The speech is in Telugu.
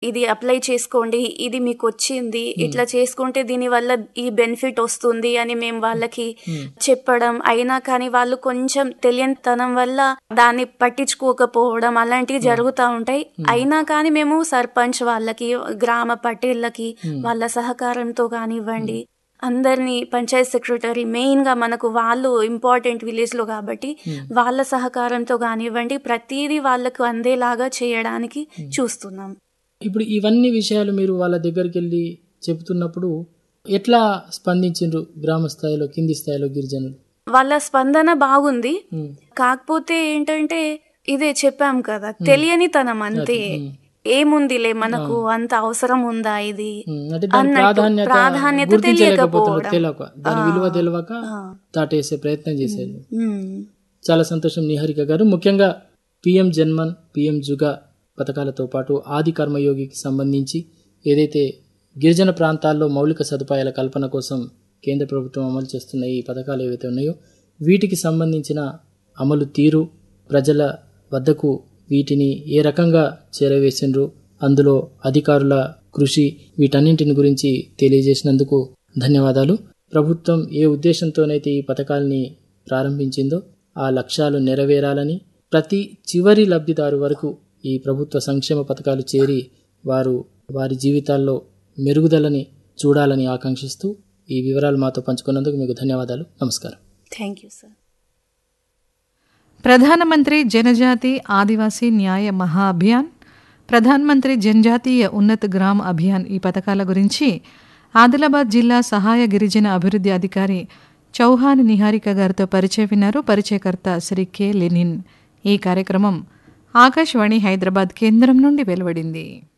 ఇది అప్లై చేసుకోండి ఇది మీకు వచ్చింది ఇట్లా చేసుకుంటే దీని వల్ల ఈ బెనిఫిట్ వస్తుంది అని మేము వాళ్ళకి చెప్పడం అయినా కానీ వాళ్ళు కొంచెం తెలియనితనం వల్ల దాన్ని పట్టించుకోకపోవడం అలాంటివి జరుగుతూ ఉంటాయి అయినా కానీ మేము సర్పంచ్ వాళ్ళకి గ్రామ పటేళ్ళకి వాళ్ళ సహకారంతో కానివ్వండి అందరినీ పంచాయత్ సెక్రటరీ మెయిన్ గా మనకు వాళ్ళు ఇంపార్టెంట్ విలేజ్ లో కాబట్టి వాళ్ళ సహకారంతో కానివ్వండి ప్రతిదీ వాళ్ళకు అందేలాగా చేయడానికి చూస్తున్నాం ఇప్పుడు ఇవన్నీ విషయాలు మీరు వాళ్ళ దగ్గరికి వెళ్ళి చెబుతున్నప్పుడు ఎట్లా స్పందించిండ్రు గ్రామ స్థాయిలో కింది స్థాయిలో గిరిజనులు వాళ్ళ స్పందన బాగుంది ఉమ్, కాకపోతే ఏంటంటే ఇదే చెప్పాం కదా తెలియనితనం అంతే ఏముందిలే మనకు అంత అవసరం ఉందా ఇది ఉమ్, అంటే దాని అన్నట్టు ప్రాధాన్యత ప్రాధాన్యత గుర్తించలేకపోతున్నారు తెలియకపోవడం. తెలియక దాని విలువ తెలియక ఆ. దాటేసే ప్రయత్నం చేసేది ఉమ్. చాలా సంతోషం నిహారిక గారు ముఖ్యంగా పిఎం జన్మన్ పిఎం జుగా పథకాలతో పాటు ఆది కర్మయోగికి సంబంధించి ఏదైతే గిరిజన ప్రాంతాల్లో మౌలిక సదుపాయాల కల్పన కోసం కేంద్ర ప్రభుత్వం అమలు చేస్తున్న ఈ పథకాలు ఏవైతే ఉన్నాయో వీటికి సంబంధించిన అమలు తీరు ప్రజల వద్దకు వీటిని ఏ రకంగా చేరవేసిండ్రు అందులో అధికారుల కృషి వీటన్నింటిని గురించి తెలియజేసినందుకు ధన్యవాదాలు ప్రభుత్వం ఏ ఉద్దేశంతోనైతే ఈ పథకాల్ని ప్రారంభించిందో ఆ లక్ష్యాలు నెరవేరాలని ప్రతి చివరి లబ్ధిదారు వరకు ఈ ప్రభుత్వ సంక్షేమ పథకాలు చేరి వారు వారి జీవితాల్లో మెరుగుదలని చూడాలని ఆకాంక్షిస్తూ ఈ వివరాలు మాతో పంచుకున్నందుకు మీకు ధన్యవాదాలు నమస్కారం థ్యాంక్ యూ సార్ ప్రధానమంత్రి జనజాతి ఆదివాసీ న్యాయ మహా అభియాన్ ప్రధాన్ మంత్రి జనజాతీయ ఉన్నత గ్రామ్ అభియాన్ ఈ పథకాల గురించి ఆదిలాబాద్ జిల్లా సహాయ గిరిజన అభివృద్ధి అధికారి చౌహాన్ నిహారిక గారితో పరిచయం విన్నారు పరిచయకర్త శ్రీ కె లెనిన్ ఈ కార్యక్రమం ఆకాశవాణి హైదరాబాద్ కేంద్రం నుండి వెలువడింది